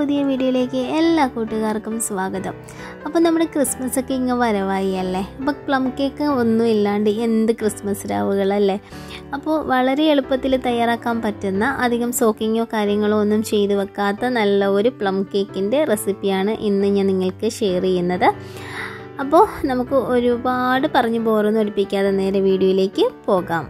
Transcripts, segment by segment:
പുതിയ വീഡിയോയിലേക്ക് എല്ലാ കൂട്ടുകാർക്കും സ്വാഗതം അപ്പോൾ നമ്മുടെ ക്രിസ്മസ് ഒക്കെ ഇങ്ങ് വരവായി അല്ലേ അപ്പോൾ പ്ലം കേക്ക് ഒന്നും ഇല്ലാണ്ട് എന്ത് ക്രിസ്മസ് രാവുകളല്ലേ അപ്പോൾ വളരെ എളുപ്പത്തിൽ തയ്യാറാക്കാൻ പറ്റുന്ന അധികം സോക്കിങ്ങോ കാര്യങ്ങളോ ഒന്നും ചെയ്തു വെക്കാത്ത നല്ല ഒരു പ്ലം കേക്കിൻ്റെ റെസിപ്പിയാണ് ഇന്ന് ഞാൻ നിങ്ങൾക്ക് ഷെയർ ചെയ്യുന്നത് അപ്പോൾ നമുക്ക് ഒരുപാട് പറഞ്ഞ് ബോറൊന്നും അടുപ്പിക്കാതെ നേരെ വീഡിയോയിലേക്ക് പോകാം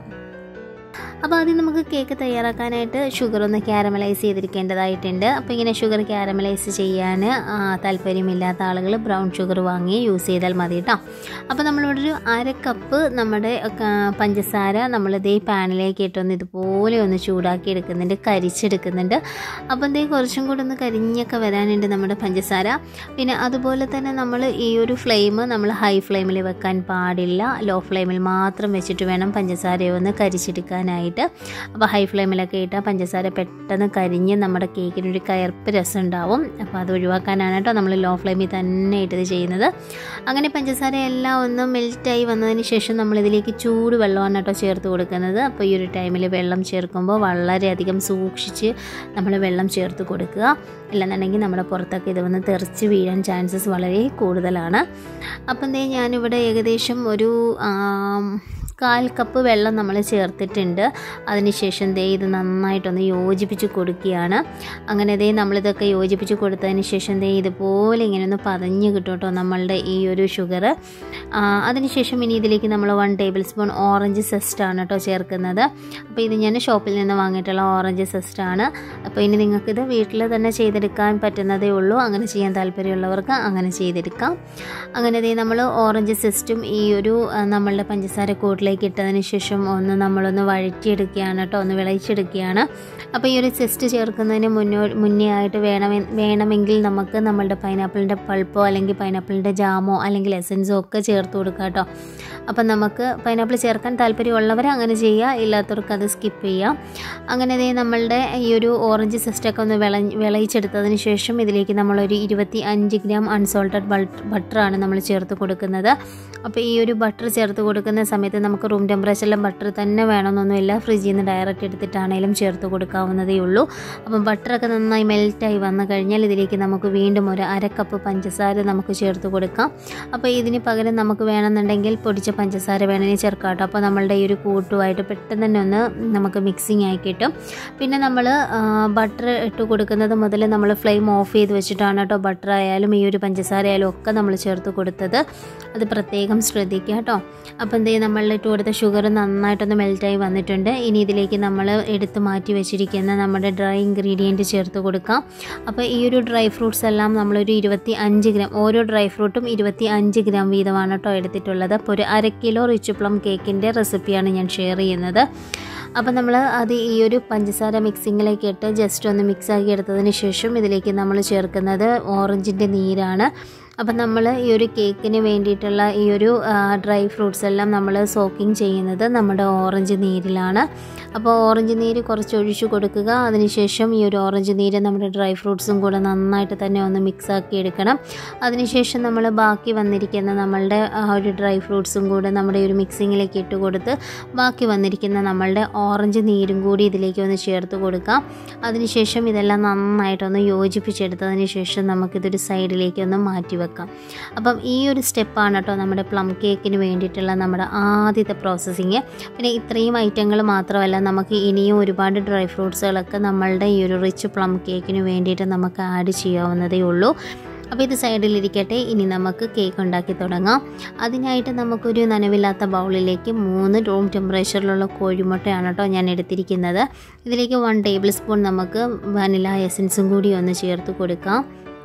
അപ്പോൾ ആദ്യം നമുക്ക് കേക്ക് തയ്യാറാക്കാനായിട്ട് ഷുഗർ ഒന്ന് ക്യാരമലൈസ് ചെയ്തിരിക്കേണ്ടതായിട്ടുണ്ട് അപ്പോൾ ഇങ്ങനെ ഷുഗർ ക്യാരമലൈസ് ചെയ്യാൻ ആ, താല്പര്യമില്ലാത്ത ആളുകൾ ബ്രൗൺ ഷുഗർ വാങ്ങി യൂസ് ചെയ്താൽ മതി കേട്ടോ അപ്പോൾ നമ്മളിവിടെ ഒരു അര കപ്പ് നമ്മുടെ ആ, പഞ്ചസാര നമ്മളിത് ഈ പാനിലേക്ക് ഇട്ടൊന്ന് ഇതുപോലെ ഒന്ന് ചൂടാക്കി എടുക്കുന്നുണ്ട് കരിച്ചെടുക്കുന്നുണ്ട് അപ്പോൾ എന്തേ കുറച്ചും കൂടെ ഒന്ന് കരിഞ്ഞൊക്കെ വരാനുണ്ട് നമ്മുടെ പഞ്ചസാര പിന്നെ അതുപോലെ തന്നെ നമ്മൾ ഈ ഒരു ഫ്ലെയിം നമ്മൾ ഹൈ ഫ്ലെയിമിൽ വെക്കാൻ പാടില്ല ലോ ഫ്ലെയിമിൽ മാത്രം വെച്ചിട്ട് വേണം പഞ്ചസാരയെ ഒന്ന് കരിച്ചെടുക്കാനായിട്ട് അപ്പോൾ ഹൈ ഫ്ലെയിമിലൊക്കെ ഇട്ടാൽ പഞ്ചസാര പെട്ടെന്ന് കരിഞ്ഞ് നമ്മുടെ കേക്കിനൊരു കയർപ്പ് രസം ഉണ്ടാവും അപ്പോൾ അത് ഒഴിവാക്കാനാണ് കേട്ടോ നമ്മൾ ലോ ഫ്ലെയിമിൽ തന്നെ ഇട്ടത് ചെയ്യുന്നത് അങ്ങനെ പഞ്ചസാര എല്ലാം ഒന്ന് മെൽറ്റായി വന്നതിന് ശേഷം നമ്മളിതിലേക്ക് ചൂട് വെള്ളമാണ് കേട്ടോ ചേർത്ത് കൊടുക്കുന്നത് അപ്പോൾ ഈ ഒരു ടൈമിൽ വെള്ളം ചേർക്കുമ്പോൾ വളരെയധികം സൂക്ഷിച്ച് നമ്മൾ വെള്ളം ചേർത്ത് കൊടുക്കുക അല്ലെന്നുണ്ടെങ്കിൽ നമ്മുടെ പുറത്തൊക്കെ ഇത് വന്ന് തെറിച്ച് വീഴാൻ ചാൻസസ് വളരെ കൂടുതലാണ് അപ്പം ദേ ഞാനിവിടെ ഏകദേശം ഒരു ആം, കാൽ കപ്പ് വെള്ളം നമ്മൾ ചേർത്തിട്ടുണ്ട് അതിനുശേഷം ദേ ഇത് നന്നായിട്ടൊന്ന് യോജിപ്പിച്ച് കൊടുക്കുകയാണ് അങ്ങനെ ദേ നമ്മളിതൊക്കെ യോജിപ്പിച്ച് കൊടുത്തതിന് ശേഷം ദേ ഇതുപോലെ ഇങ്ങനെ ഒന്ന് പതഞ്ഞ് കിട്ടും കേട്ടോ നമ്മളുടെ ഈ ഒരു ഷുഗർ അതിനുശേഷം ഇനി ഇതിലേക്ക് നമ്മൾ വൺ ടേബിൾ സ്പൂൺ ഓറഞ്ച് സെസ്റ്റാണ് കേട്ടോ ചേർക്കുന്നത് അപ്പോൾ ഇത് ഞാൻ ഷോപ്പിൽ നിന്ന് വാങ്ങിയിട്ടുള്ള ഓറഞ്ച് സെസ്റ്റാണ് അപ്പോൾ ഇനി നിങ്ങൾക്കിത് വീട്ടിൽ തന്നെ ചെയ്തെടുക്കാൻ പറ്റുന്നതേ ഉള്ളൂ അങ്ങനെ ചെയ്യാൻ താല്പര്യമുള്ളവർക്ക് അങ്ങനെ ചെയ്തെടുക്കാം അങ്ങനെ ദേ നമ്മൾ ഓറഞ്ച് സെസ്റ്റും ഈ ഒരു ആ, നമ്മളുടെ പഞ്ചസാര കൂട്ടിലേക്ക് ഇട്ടതിന് ശേഷം ഒന്ന് നമ്മളൊന്ന് വഴറ്റിയെടുക്കുകയാണ് കേട്ടോ ഒന്ന് വിളയിച്ചെടുക്കുകയാണ് അപ്പോൾ ഈ ഒരു സെസ്റ്റ് ചേർക്കുന്നതിന് മുന്നോ മുന്നേ ആയിട്ട് വേണമെ വേണമെങ്കിൽ നമുക്ക് നമ്മളുടെ പൈനാപ്പിളിൻ്റെ പൾപ്പോ അല്ലെങ്കിൽ പൈനാപ്പിളിൻ്റെ ജാമോ അല്ലെങ്കിൽ എസൻസോ ഒക്കെ ചേർത്ത് കൊടുക്കാം കേട്ടോ അപ്പം നമുക്ക് പൈനാപ്പിൾ ചേർക്കാൻ താല്പര്യമുള്ളവർ അങ്ങനെ ചെയ്യുക ഇല്ലാത്തവർക്ക് അത് സ്കിപ്പ് ചെയ്യാം അങ്ങനെ ദേ നമ്മളുടെ ഈ ഒരു ഓറഞ്ച് സിസ്റ്റൊക്കെ ഒന്ന് വിള വിളയിച്ചെടുത്തതിന് ശേഷം ഇതിലേക്ക് നമ്മളൊരു ഇരുപത്തി അഞ്ച് ഗ്രാം അൺസോൾട്ടഡ് ബട്ടറാണ് നമ്മൾ ചേർത്ത് കൊടുക്കുന്നത് അപ്പോൾ ഈ ഒരു ബട്ടർ ചേർത്ത് കൊടുക്കുന്ന സമയത്ത് നമുക്ക് റൂം ടെമ്പറേച്ചറിലും ബട്ടർ തന്നെ വേണമെന്നൊന്നുമില്ല ഫ്രിഡ്ജിൽ നിന്ന് ഡയറക്റ്റ് എടുത്തിട്ടാണെങ്കിലും ചേർത്ത് കൊടുക്കാവുന്നതേ ഉള്ളൂ അപ്പം ബട്ടറൊക്കെ നന്നായി മെൽറ്റായി വന്നു കഴിഞ്ഞാൽ ഇതിലേക്ക് നമുക്ക് വീണ്ടും ഒരു അര കപ്പ് പഞ്ചസാര നമുക്ക് ചേർത്ത് കൊടുക്കാം അപ്പോൾ ഇതിന് പകരം നമുക്ക് വേണമെന്നുണ്ടെങ്കിൽ പൊടിച്ച പഞ്ചസാര വേണമെങ്കിൽ ചേർക്കാം കേട്ടോ അപ്പോൾ നമ്മളുടെ ഈ ഒരു കൂട്ടുമായിട്ട് പെട്ടെന്ന് തന്നെ ഒന്ന് നമുക്ക് മിക്സിങ് ആയി കിട്ടും പിന്നെ നമ്മൾ ബട്ടർ ഇട്ട് കൊടുക്കുന്നത് മുതൽ നമ്മൾ ഫ്ലെയിം ഓഫ് ചെയ്ത് വെച്ചിട്ടാണ് കേട്ടോ ബട്ടർ ആയാലും ഈ ഒരു പഞ്ചസാര ആയാലും ഒക്കെ നമ്മൾ ചേർത്ത് കൊടുത്തത് അത് പ്രത്യേകം ശ്രദ്ധിക്കുക കേട്ടോ അപ്പോൾ എന്ത് ചെയ്യും നമ്മൾ ഇട്ട് കൊടുത്ത ഷുഗർ നന്നായിട്ടൊന്ന് മെൽറ്റായി വന്നിട്ടുണ്ട് ഇനി ഇതിലേക്ക് നമ്മൾ എടുത്ത് മാറ്റി വെച്ചിരിക്കുന്ന നമ്മുടെ ഡ്രൈ ഇൻഗ്രീഡിയൻറ്റ് ചേർത്ത് കൊടുക്കാം അപ്പോൾ ഈ ഒരു ഡ്രൈ ഫ്രൂട്ട്സ് എല്ലാം നമ്മളൊരു ഇരുപത്തി അഞ്ച് ഗ്രാം ഓരോ ഡ്രൈ ഫ്രൂട്ടും ഇരുപത്തി അഞ്ച് ഗ്രാം വീതമാണ് കേട്ടോ എടുത്തിട്ടുള്ളത് അപ്പോൾ ഒരു അര കിലോ റിച്ച് പ്ലം കേക്കിൻ്റെ റെസിപ്പിയാണ് ഞാൻ ഷെയർ ചെയ്യുന്നത് അപ്പോൾ നമ്മൾ അത് ഈ ഒരു പഞ്ചസാര മിക്സിങ്ങിലേക്ക് ഇട്ട് ജസ്റ്റ് ഒന്ന് മിക്സ് ആക്കി എടുത്തതിന് ശേഷം ഇതിലേക്ക് നമ്മൾ ചേർക്കുന്നത് ഓറഞ്ചിൻ്റെ നീരാണ് അപ്പം നമ്മൾ ഈ ഒരു കേക്കിന് വേണ്ടിയിട്ടുള്ള ഈ ഒരു ഡ്രൈ ഫ്രൂട്ട്സ് എല്ലാം നമ്മൾ സോക്കിങ് ചെയ്യുന്നത് നമ്മുടെ ഓറഞ്ച് നീരിലാണ് അപ്പോൾ ഓറഞ്ച് നീര് കുറച്ച് ഒഴിച്ചു കൊടുക്കുക അതിനുശേഷം ഈ ഒരു ഓറഞ്ച് നീര് നമ്മുടെ ഡ്രൈ ഫ്രൂട്ട്സും കൂടെ നന്നായിട്ട് തന്നെ ഒന്ന് മിക്സ് ആക്കി എടുക്കണം അതിനുശേഷം നമ്മൾ ബാക്കി വന്നിരിക്കുന്ന നമ്മളുടെ ആ ഒരു ഡ്രൈ ഫ്രൂട്ട്സും കൂടെ നമ്മുടെ ഈ ഒരു മിക്സിങ്ങിലേക്ക് ഇട്ട് കൊടുത്ത് ബാക്കി വന്നിരിക്കുന്ന നമ്മളുടെ ഓറഞ്ച് നീരും കൂടി ഇതിലേക്ക് ഒന്ന് ചേർത്ത് കൊടുക്കാം അതിനുശേഷം ഇതെല്ലാം നന്നായിട്ടൊന്ന് യോജിപ്പിച്ചെടുത്തതിന് ശേഷം നമുക്കിതൊരു സൈഡിലേക്ക് ഒന്ന് മാറ്റി വെക്കാം അപ്പം ഈ ഒരു സ്റ്റെപ്പാണ് കേട്ടോ നമ്മുടെ പ്ലം കേക്കിന് വേണ്ടിയിട്ടുള്ള നമ്മുടെ ആദ്യത്തെ പ്രോസസ്സിങ് പിന്നെ ഇത്രയും ഐറ്റങ്ങൾ മാത്രമല്ല നമുക്ക് ഇനിയും ഒരുപാട് ഡ്രൈ ഫ്രൂട്ട്സുകളൊക്കെ നമ്മളുടെ ഈ ഒരു റിച്ച് പ്ലം കേക്കിന് വേണ്ടിയിട്ട് നമുക്ക് ആഡ് ചെയ്യാവുന്നതേ ഉള്ളൂ അപ്പോൾ ഇത് സൈഡിലിരിക്കട്ടെ ഇനി നമുക്ക് കേക്ക് ഉണ്ടാക്കി തുടങ്ങാം അതിനായിട്ട് നമുക്കൊരു നനവില്ലാത്ത ബൗളിലേക്ക് മൂന്ന് റൂം ടെമ്പറേച്ചറിലുള്ള കോഴിമുട്ടയാണ് കേട്ടോ ഞാൻ എടുത്തിരിക്കുന്നത് ഇതിലേക്ക് വൺ ടേബിൾ സ്പൂൺ നമുക്ക് വനില എസൻസും കൂടി ഒന്ന് ചേർത്ത് കൊടുക്കാം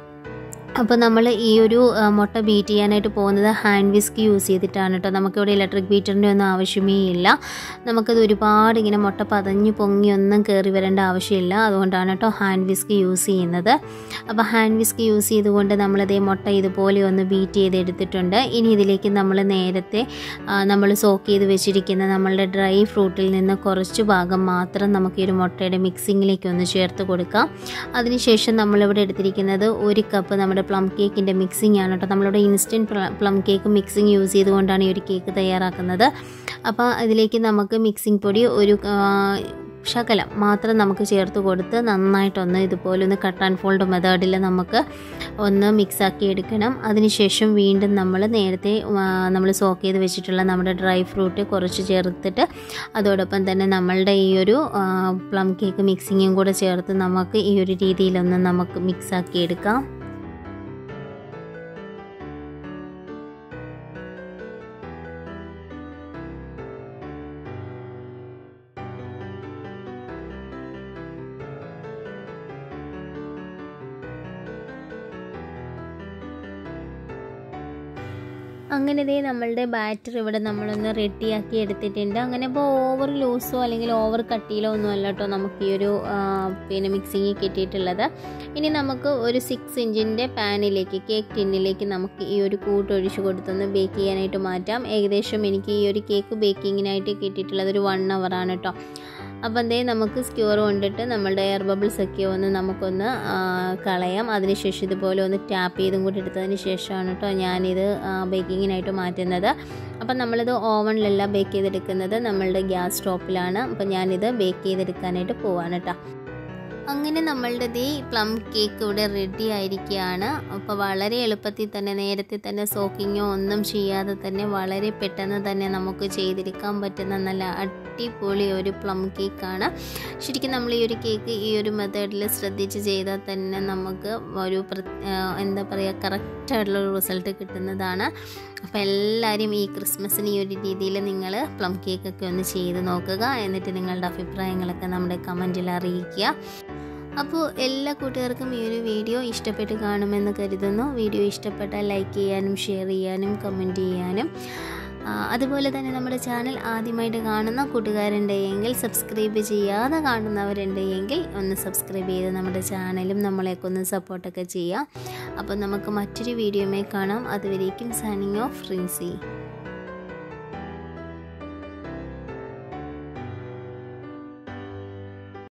അപ്പോൾ നമ്മൾ ഈ ഒരു ആ, മുട്ട ബീറ്റ് ചെയ്യാനായിട്ട് പോകുന്നത് ഹാൻഡ് വിസ്ക് യൂസ് ചെയ്തിട്ടാണ് കേട്ടോ നമുക്കിവിടെ ഇലക്ട്രിക് ബീറ്ററിൻ്റെ ഒന്നും ആവശ്യമേ ഇല്ല നമുക്കത് ഒരുപാട് ഇങ്ങനെ മുട്ട പതഞ്ഞ് പൊങ്ങി ഒന്നും കയറി വരേണ്ട ആവശ്യമില്ല അതുകൊണ്ടാണ് കേട്ടോ ഹാൻഡ് വിസ്ക് യൂസ് ചെയ്യുന്നത് അപ്പോൾ ഹാൻഡ് വിസ്ക് യൂസ് ചെയ്തുകൊണ്ട് നമ്മളിതേ മുട്ട ഇതുപോലെ ഒന്ന് ബീറ്റ് ചെയ്തെടുത്തിട്ടുണ്ട് ഇനി ഇതിലേക്ക് നമ്മൾ നേരത്തെ നമ്മൾ സോക്ക് ചെയ്ത് വെച്ചിരിക്കുന്ന നമ്മളുടെ ഡ്രൈ ഫ്രൂട്ടിൽ നിന്ന് കുറച്ച് ഭാഗം മാത്രം നമുക്ക് ഈ ഒരു മുട്ടയുടെ മിക്സിങ്ങിലേക്ക് ഒന്ന് ചേർത്ത് കൊടുക്കാം അതിനുശേഷം നമ്മളിവിടെ എടുത്തിരിക്കുന്നത് ഒരു കപ്പ് നമ്മുടെ പ്ലം കേക്കിൻ്റെ മിക്സിംഗ് ആണ് കേട്ടോ നമ്മളിവിടെ instant plum cake mixing use ചെയ്തുകൊണ്ടാണ് ഈ ഒരു കേക്ക് തയ്യാറാക്കുന്നത് അപ്പോൾ അതിലേക്ക് നമുക്ക് മിക്സിംഗ് പൊടി ഒരു ആ, ശകലം മാത്രം നമുക്ക് ചേർത്ത് കൊടുത്ത് നന്നായിട്ടൊന്ന് ഇതുപോലെ ഒന്ന് കട്ട് ആൻഡ് ഫോൾഡ് മെത്തേഡിൽ നമുക്ക് ഒന്ന് മിക്സാക്കി എടുക്കണം അതിനുശേഷം വീണ്ടും നമ്മൾ നേരത്തെ നമ്മൾ സോക്ക് ചെയ്ത് വെച്ചിട്ടുള്ള നമ്മുടെ ഡ്രൈ ഫ്രൂട്ട് കുറച്ച് ചേർത്തിട്ട് അതോടൊപ്പം തന്നെ നമ്മളുടെ ഈ ഒരു പ്ലം കേക്ക് മിക്സിങ്ങും കൂടെ ചേർത്ത് നമുക്ക് ഈ ഒരു രീതിയിലൊന്ന് നമുക്ക് മിക്സാക്കി എടുക്കാം അങ്ങനെ ഇതേ നമ്മളുടെ ബാറ്റർ ഇവിടെ നമ്മളൊന്ന് റെഡിയാക്കി എടുത്തിട്ടുണ്ട് അങ്ങനെ ഇപ്പോൾ ഓവർ ലൂസോ അല്ലെങ്കിൽ ഓവർ കട്ടിയിലോ ഒന്നും അല്ല കേട്ടോ നമുക്ക് ഈ ഒരു പിന്നെ മിക്സിങ് കിട്ടിയിട്ടുള്ളത് ഇനി നമുക്ക് ഒരു സിക്സ് ഇഞ്ചിൻ്റെ പാനിലേക്ക് കേക്ക് ടിന്നിലേക്ക് നമുക്ക് ഈ ഒരു കൂട്ട് ഒഴിച്ച് കൊടുത്തൊന്ന് ബേക്ക് ചെയ്യാനായിട്ട് മാറ്റാം ഏകദേശം എനിക്ക് ഈ ഒരു കേക്ക് ബേക്കിങ്ങിനായിട്ട് കിട്ടിയിട്ടുള്ളത് ഒരു വൺ ആണ് കേട്ടോ അപ്പോൾ എന്തേ നമുക്ക് സ്ക്യൂർ കൊണ്ടിട്ട് നമ്മളുടെ എയർ ബബിൾസ് ഒക്കെ ഒന്ന് നമുക്കൊന്ന് കളയാം അതിനുശേഷം ഇതുപോലെ ഒന്ന് ടാപ്പ് ചെയ്തും കൂടി എടുത്തതിന് ശേഷമാണ് കേട്ടോ ഞാനിത് ബേക്കിങ്ങിനായിട്ട് മാറ്റുന്നത് അപ്പം നമ്മളിത് ഓവണിലല്ല ബേക്ക് ചെയ്തെടുക്കുന്നത് നമ്മളുടെ ഗ്യാസ് സ്റ്റോപ്പിലാണ് അപ്പം ഞാനിത് ബേക്ക് ചെയ്തെടുക്കാനായിട്ട് പോവാണ് കേട്ടോ അങ്ങനെ നമ്മളുടെ ദേ പ്ലം കേക്ക് ഇവിടെ റെഡി ആയിരിക്കുകയാണ് അപ്പോൾ വളരെ എളുപ്പത്തിൽ തന്നെ നേരത്തെ തന്നെ സോക്കിങ്ങോ ഒന്നും ചെയ്യാതെ തന്നെ വളരെ പെട്ടെന്ന് തന്നെ നമുക്ക് ചെയ്തെടുക്കാൻ പറ്റുന്ന നല്ല അടിപൊളി ഒരു പ്ലം കേക്കാണ് ശരിക്കും നമ്മൾ ഈ ഒരു കേക്ക് ഈ ഒരു മെത്തേഡിൽ ശ്രദ്ധിച്ച് ചെയ്താൽ തന്നെ നമുക്ക് ഒരു എന്താ പറയുക കറക്റ്റായിട്ടുള്ള ഒരു റിസൾട്ട് കിട്ടുന്നതാണ് അപ്പോൾ എല്ലാവരും ഈ ക്രിസ്മസിന് ഈ ഒരു രീതിയിൽ നിങ്ങൾ പ്ലം കേക്കൊക്കെ ഒന്ന് ചെയ്ത് നോക്കുക എന്നിട്ട് നിങ്ങളുടെ അഭിപ്രായങ്ങളൊക്കെ നമ്മുടെ കമൻറ്റിൽ അറിയിക്കുക അപ്പോൾ എല്ലാ കൂട്ടുകാർക്കും ഈ ഒരു വീഡിയോ ഇഷ്ടപ്പെട്ട് കാണുമെന്ന് കരുതുന്നു വീഡിയോ ഇഷ്ടപ്പെട്ടാൽ ലൈക്ക് ചെയ്യാനും ഷെയർ ചെയ്യാനും കമൻറ്റ് ചെയ്യാനും അതുപോലെ തന്നെ നമ്മുടെ ചാനൽ ആദ്യമായിട്ട് കാണുന്ന കൂട്ടുകാരുണ്ട് എങ്കിൽ സബ്സ്ക്രൈബ് ചെയ്യാതെ കാണുന്നവരുണ്ട് എങ്കിൽ ഒന്ന് സബ്സ്ക്രൈബ് ചെയ്ത് നമ്മുടെ ചാനലും നമ്മളെയൊക്കെ ഒന്ന് സപ്പോർട്ടൊക്കെ ചെയ്യാം അപ്പോൾ നമുക്ക് മറ്റൊരു വീഡിയോയുമായി കാണാം അതുവരേക്കും സൈനിങ് ഓഫ് റിൻസി